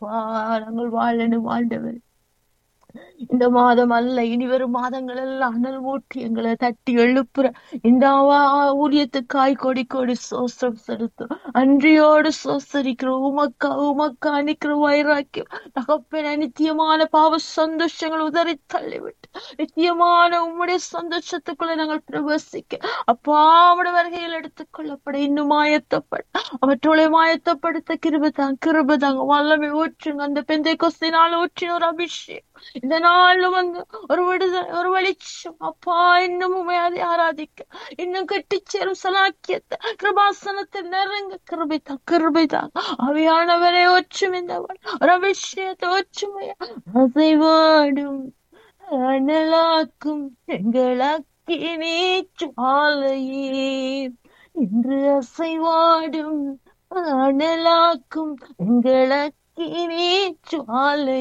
அப்பா நாங்கள் வாழணும் ஆண்டவர் இந்த மாதம் அல்ல இனி வரும் மாதங்கள் எல்லாம் அனல் மூட்டி எங்களை தட்டி எழுப்புற இந்த ஆவா- ஊழியத்துக்காய் கொடி கொடி சோஸ்திரம் செலுத்தும் அன்றியோடு சோசரிக்கிற உமக்கா உமக்கா நிக்கிற வைராக்கியம் தகப்பன நித்தியமான பாவ சந்தோஷங்கள் உதறி தள்ளிவிட்டு நித்தியமான உம்முடைய சந்தோஷத்துக்குள்ள நாங்கள் பிரவசிக்க அப்பா அவருடைய வருகையில் எடுத்துக்கொள்ளப்பட இன்னும் ஆயத்தப்பட அவற்றோட ஆயத்தப்படுத்த கிருபதாங்க கிருபதாங்க வல்லமை ஊற்றுங்க அந்த பெந்தை கொஸ்தினால் ஊற்றின ஒரு அபிஷேகம் இந்த நாள்ல வந்து ஒரு விடுதலை ஒரு வெளிச்சம் அப்பா இன்னும் உண்மை அதை ஆராதிக்க இன்னும் கட்டிச்சேரும் சலாக்கியத்தை கிருபாசனத்தை நெருங்க கிருபைதான் கிருபைதான் அவையானவரை ஒற்றும் இந்த ஒரு அபிஷேகத்தை ஒற்றுமையா அசைவாடும் அனலாக்கும் எங்களாக்கினே சுவாலையே இன்று அசைவாடும் அனலாக்கும் எங்களாக்கினே சுவாலை